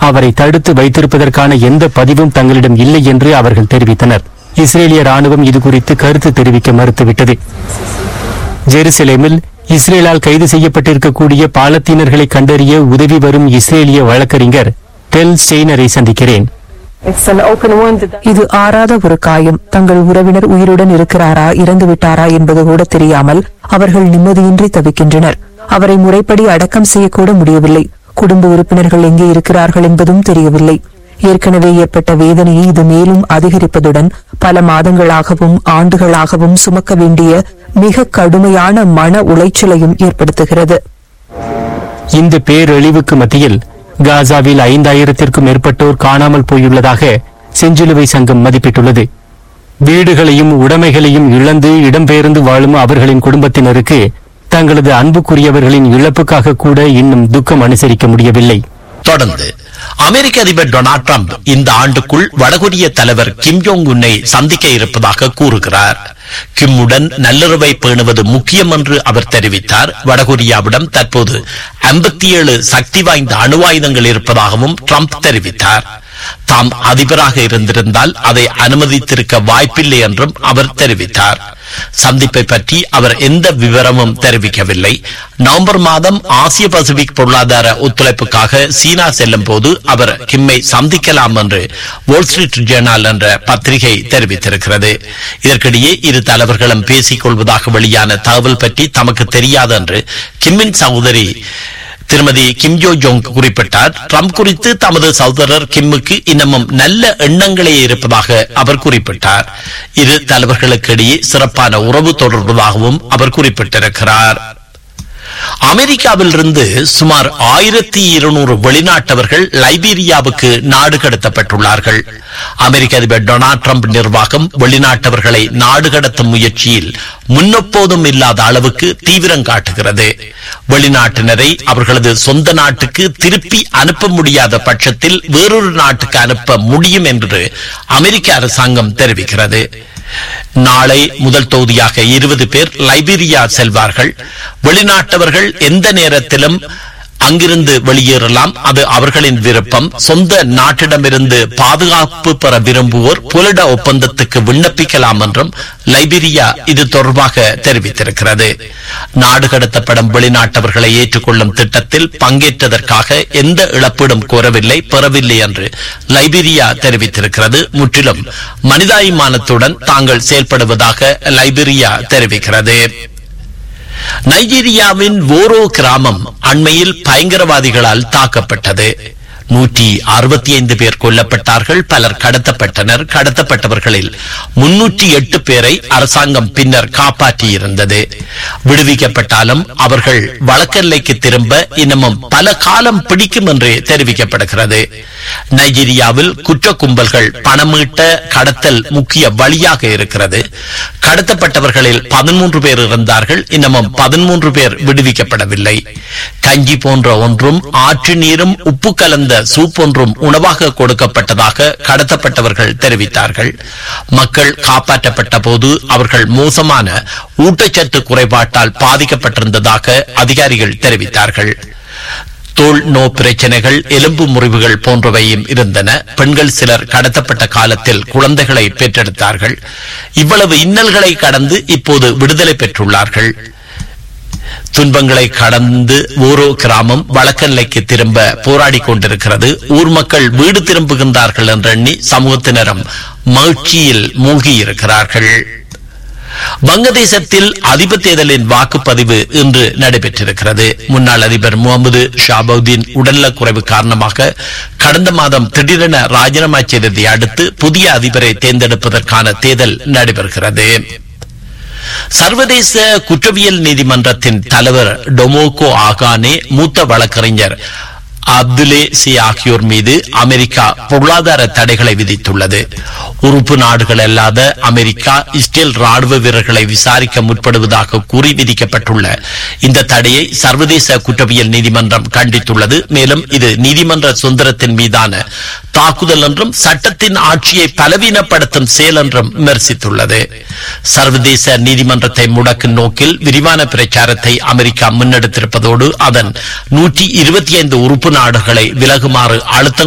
அவரை தடுத்து வைத்திருப்பதற்கான எந்த பதிவும் தங்களிடம் இல்லை என்று அவர்கள் தெரிவித்தனர் இஸ்ரேலிய ராணுவம் இதுகுறித்து கருத்து தெரிவிக்க மறுத்துவிட்டது ஜெருசலேமில் இஸ்ரேலால் கைது செய்யப்பட்டிருக்கக்கூடிய பாலத்தீனர்களை கண்டறிய உதவி வரும் இஸ்ரேலிய வழக்கறிஞர் டெல் ஸ்டெய்னரை சந்திக்கிறேன் It's an open wound. இது ஆறாத ஒரு காயம் தங்கள் உறவினர் உயிருடன் இருக்கிறாரா இறந்து விட்டாரா என்பது கூட தெரியாமல் அவர்கள் நிம்மதியின்றி தவிக்கின்றனர் அவரை முறைப்படி அடக்கம் செய்யக்கூட முடியவில்லை குடும்ப உறுப்பினர்கள் எங்கே இருக்கிறார்கள் என்பதும் தெரியவில்லை ஏற்கனவே ஏற்பட்ட வேதனையை இது மேலும் அதிகரிப்பதுடன் பல மாதங்களாகவும் ஆண்டுகளாகவும் சுமக்க வேண்டிய மிக கடுமையான மன உளைச்சலையும் ஏற்படுத்துகிறது இந்த பேரழிவுக்கு மத்தியில் காசாவில் ஐந்தாயிரத்திற்கும் மேற்பட்டோர் காணாமல் போயுள்ளதாக செஞ்சிலுவை சங்கம் மதிப்பிட்டுள்ளது வீடுகளையும் உடைமைகளையும் இழந்து இடம்பெயர்ந்து வாழும் அவர்களின் குடும்பத்தினருக்கு தங்களது அன்புக்குரியவர்களின் இழப்புக்காக கூட இன்னும் துக்கம் அனுசரிக்க முடியவில்லை தொடர்ந்து அமெரிக்க அதிபர் டொனால்ட் ட்ரம்ப் இந்த ஆண்டுக்குள் வடகொரிய தலைவர் கிம் ஜோங் உன்னை சந்திக்க இருப்பதாக கூறுகிறார் கிம்முடன் நல்லுறவை பேணுவது முக்கியம் என்று அவர் தெரிவித்தார் வடகொரியாவிடம் தற்போது 57 சக்தி வாய்ந்த அணு ஆயுதங்கள் இருப்பதாகவும் ட்ரம்ப் தெரிவித்தார் தாம் அதிபராக இருந்திருந்தால் அதை அனுமதித்திருக்க வாய்ப்பில்லை என்றும் அவர் தெரிவித்தார் சந்திப்பை பற்றி அவர் எந்த விவரமும் தெரிவிக்கவில்லை நவம்பர் மாதம் ஆசிய பசிபிக் பொருளாதார ஒத்துழைப்புக்காக சீனா செல்லும் போது அவர் கிம்மை சந்திக்கலாம் என்று வால் ஸ்ட்ரீட் ஜேர்னல் என்ற பத்திரிகை தெரிவித்திருக்கிறது இதற்கிடையே இரு தலைவர்களும் பேசிக் கொள்வதாக வெளியான தகவல் பற்றி தமக்கு தெரியாது என்று கிம்மின் சகோதரி திருமதி கிம் ஜோ ஜோங் குறிப்பிட்டார் ட்ரம்ப் குறித்து தமது சகோதரர் கிம்முக்கு இன்னமும் நல்ல எண்ணங்களே இருப்பதாக அவர் குறிப்பிட்டார் இரு தலைவர்களுக்கு இடையே சிறப்பான உறவு தொடர்பதாகவும் அவர் குறிப்பிட்டிருக்கிறார் அமெரிக்காவிலிருந்து சுமார் ஆயிரத்தி இருநூறு வெளிநாட்டவர்கள் லைபீரியாவுக்கு நாடு கடத்தப்பட்டுள்ளார்கள் அமெரிக்க அதிபர் டொனால்ட் ட்ரம்ப் நிர்வாகம் வெளிநாட்டவர்களை நாடு கடத்தும் முயற்சியில் முன்னெப்போதும் இல்லாத அளவுக்கு தீவிரம் காட்டுகிறது வெளிநாட்டினரை அவர்களது சொந்த நாட்டுக்கு திருப்பி அனுப்ப முடியாத பட்சத்தில் வேறொரு நாட்டுக்கு அனுப்ப முடியும் என்று அமெரிக்க அரசாங்கம் தெரிவிக்கிறது நாளை முதல் தொகுதியாக இருபது பேர் லைபீரியா செல்வார்கள் வெளிநாட்டவர்கள் எந்த நேரத்திலும் அங்கிருந்து வெளியேறலாம் அது அவர்களின் விருப்பம் சொந்த நாட்டிடமிருந்து பாதுகாப்பு பெற விரும்புவோர் புலட ஒப்பந்தத்துக்கு விண்ணப்பிக்கலாம் என்றும் லைபீரியா இது தொடர்பாக தெரிவித்திருக்கிறது நாடு கடத்தப்படும் வெளிநாட்டவர்களை ஏற்றுக்கொள்ளும் திட்டத்தில் பங்கேற்றதற்காக எந்த இழப்பீடும் கோரவில்லை பெறவில்லை என்று லைபீரியா தெரிவித்திருக்கிறது முற்றிலும் மனிதாபிமானத்துடன் தாங்கள் செயல்படுவதாக லைபீரியா தெரிவிக்கிறது நைஜீரியாவின் ஓரோ கிராமம் அண்மையில் பயங்கரவாதிகளால் தாக்கப்பட்டது நூற்றி அறுபத்தி ஐந்து பேர் கொல்லப்பட்டார்கள் பலர் கடத்தப்பட்டனர் கடத்தப்பட்டவர்களில் முன்னூற்றி எட்டு பேரை அரசாங்கம் பின்னர் காப்பாற்றியிருந்தது விடுவிக்கப்பட்டாலும் அவர்கள் வழக்கெல்லைக்கு திரும்ப இன்னமும் பல காலம் பிடிக்கும் என்று தெரிவிக்கப்படுகிறது நைஜீரியாவில் குற்ற கும்பல்கள் பணமீட்ட கடத்தல் முக்கிய வழியாக இருக்கிறது கடத்தப்பட்டவர்களில் பதிமூன்று பேர் இருந்தார்கள் இன்னமும் பதிமூன்று பேர் விடுவிக்கப்படவில்லை கஞ்சி போன்ற ஒன்றும் ஆற்று நீரும் உப்பு கலந்த சூப் ஒன்றும் உணவாக கொடுக்கப்பட்டதாக கடத்தப்பட்டவர்கள் தெரிவித்தார்கள் மக்கள் காப்பாற்றப்பட்ட போது அவர்கள் மோசமான ஊட்டச்சத்து குறைபாட்டால் பாதிக்கப்பட்டிருந்ததாக அதிகாரிகள் தெரிவித்தார்கள் தோல் நோ பிரச்சனைகள் எலும்பு முறிவுகள் போன்றவையும் இருந்தன பெண்கள் சிலர் கடத்தப்பட்ட காலத்தில் குழந்தைகளை பெற்றெடுத்தார்கள் இவ்வளவு இன்னல்களை கடந்து இப்போது விடுதலை பெற்றுள்ளார்கள் துன்பங்களை கடந்து ஓரோ கிராமம் வழக்க நிலைக்கு திரும்ப போராடி கொண்டிருக்கிறது ஊர் மக்கள் வீடு திரும்புகின்றார்கள் என்று எண்ணி சமூகத்தினரும் மகிழ்ச்சியில் மூழ்கி இருக்கிறார்கள் வங்கதேசத்தில் அதிபர் தேர்தலின் வாக்குப்பதிவு இன்று நடைபெற்றிருக்கிறது முன்னாள் அதிபர் முகமது ஷாபுதீன் உடல்நலக்குறைவு காரணமாக கடந்த மாதம் திடீரென ராஜினாமா செய்ததை அடுத்து புதிய அதிபரை தேர்ந்தெடுப்பதற்கான தேர்தல் நடைபெறுகிறது சர்வதேச குற்றவியல் நீதிமன்றத்தின் தலைவர் டொமோகோ ஆகானே மூத்த வழக்கறிஞர் அப்துலே சி ஆகியோர் மீது அமெரிக்கா பொருளாதார தடைகளை விதித்துள்ளது உறுப்பு நாடுகள் அல்லாத அமெரிக்கா இஸ்ரேல் ராணுவ வீரர்களை விசாரிக்க முற்படுவதாக கூறி விதிக்கப்பட்டுள்ள இந்த தடையை சர்வதேச குற்றவியல் நீதிமன்றம் கண்டித்துள்ளது மேலும் இது நீதிமன்ற சுதந்திரத்தின் மீதான தாக்குதல் என்றும் சட்டத்தின் ஆட்சியை பலவீனப்படுத்தும் செயல் என்றும் விமர்சித்துள்ளது சர்வதேச நீதிமன்றத்தை முடக்கும் நோக்கில் விரிவான பிரச்சாரத்தை அமெரிக்கா முன்னெடுத்திருப்பதோடு அதன் நூற்றி இருபத்தி ஐந்து உறுப்பு நாடுகளை விலகுமாறு அழுத்தம்